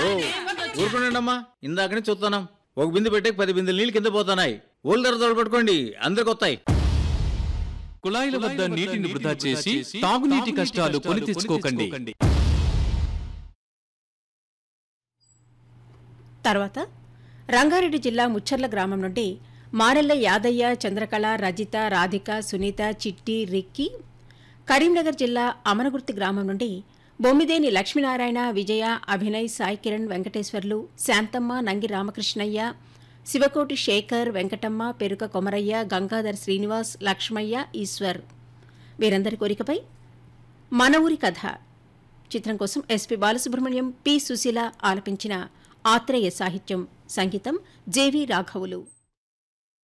ఓ ఊరుకునండి అమ్మా ఇందాకనే చూస్తున్నాం ఒక బిందె పెట్టే పది బిందెలు నీళ్ళు కింద పోతున్నాయి ఓళ్ళు ధర పట్టుకోండి అందరికి వస్తాయి కుళాయిల వద్ద నీటిని వృధా చేసి తాగునీటి కష్టాలు కొని తెచ్చుకోకండి తర్వాత రంగారెడ్డి జిల్లా ముచ్చర్ల గ్రామం నుండి మారెల్ల యాదయ్య చంద్రకళ రజిత రాధిక సునీత చిట్టి రిక్కి కరీంనగర్ జిల్లా అమనగుర్తి గ్రామం నుండి బొమ్మిదేని లక్ష్మీనారాయణ విజయ అభినయ్ సాయి కిరణ్ వెంకటేశ్వర్లు శాంతమ్మ నంగి రామకృష్ణయ్య శివకోటి శేఖర్ వెంకటమ్మ పెరుక కొమరయ్య గంగాధర్ శ్రీనివాస్ లక్ష్మయ్య ఈశ్వర్ వీరందరి కోరికపై మన ఊరి కథ చిత్రం కోసం ఎస్పి బాలసుబ్రహ్మణ్యం పి సుశీల ఆలపించిన ఆత్రేయ సాహిత్యం సంగీతం జేవి రాఘవులు